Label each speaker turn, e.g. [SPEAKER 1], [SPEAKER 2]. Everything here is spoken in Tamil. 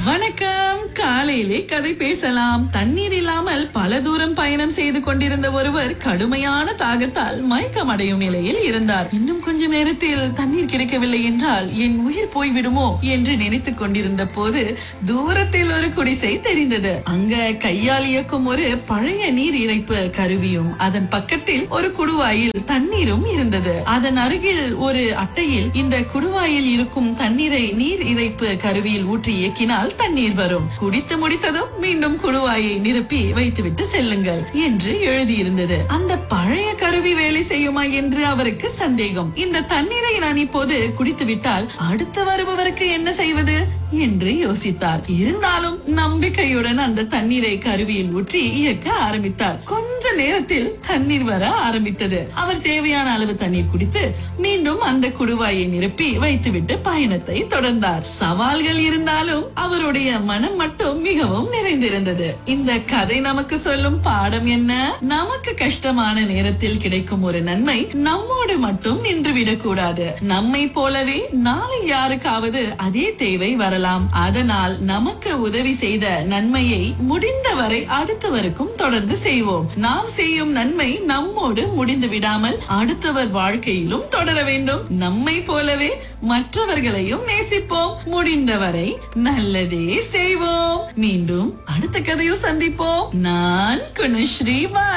[SPEAKER 1] வணக்கம் காலையிலே கதை பேசலாம் தண்ணீர் இல்லாமல் பல தூரம் பயணம் செய்து கொண்டிருந்த ஒருவர் கடுமையான தாகத்தால் மயக்கம் அடையும் நிலையில் இருந்தார் இன்னும் கொஞ்ச நேரத்தில் தண்ணீர் கிடைக்கவில்லை என்றால் என் உயிர் போய்விடுமோ என்று நினைத்துக் கொண்டிருந்த போது தூரத்தில் ஒரு குடிசை தெரிந்தது அங்க கையால் இயக்கும் ஒரு பழைய நீர் இறைப்பு கருவியும் அதன் பக்கத்தில் ஒரு குடுவாயில் தண்ணீரும் இருந்தது அதன் அருகில் ஒரு அட்டையில் இந்த குடுவாயில் இருக்கும் தண்ணீரை நீர் இறைப்பு கருவியில் ஊற்றி இயக்கினால் தண்ணீர் வரும் குடித்து முடித்ததும் மீண்டும் குடுவாயை நிரப்பி வைத்துவிட்டு செல்லுங்கள் என்று எழுதியிருந்தது அந்த பழைய கருவி வேலை செய்யுமா என்று அவருக்கு சந்தேகம் இந்த தண்ணீரை நான் இப்போது குடித்து விட்டால் அடுத்து வருபவருக்கு என்ன செய்வது என்று யோசித்தார் இருந்தாலும் நம்பிக்கையுடன் அந்த தண்ணீரை கருவியில் ஊற்றி இயக்க ஆரம்பித்தார் கொஞ்ச நேரத்தில் தண்ணீர் வர ஆரம்பித்தது அவர் தேவையான அளவு தண்ணீர் குடித்து மீண்டும் அந்த குடுவாயை நிரப்பி வைத்துவிட்டு பயணத்தை தொடர்ந்தார் சவால்கள் இருந்தாலும் அவருடைய மனம் மட்டும் மிகவும் நிறைந்திருந்தது இந்த கதை நமக்கு சொல்லும் பாடம் என்ன நமக்கு கஷ்டமான நேரத்தில் கிடைக்கும் ஒரு நன்மை நம்மோடு மட்டும் நின்றுவிடக் கூடாது நம்மை போலவே நாளை யாருக்காவது அதே தேவை வரலாம் அதனால் நமக்கு உதவி செய்த நன்மையை முடிந்தவரை அடுத்தவருக்கும் தொடர்ந்து செய்வோம் நாம் செய்யும் நன்மை நம்மோடு முடிந்து விடாமல் அடுத்தவர் வாழ்க்கையிலும் தொடர வேண்டும் நம்மை போலவே மற்றவர்களையும் நேசிப்போம் முடிந்தவரை நல்லதே செய்வோம் மீண்டும் அடுத்த கதையில் சந்திப்போம் நான் குணஸ்ரீ பாய்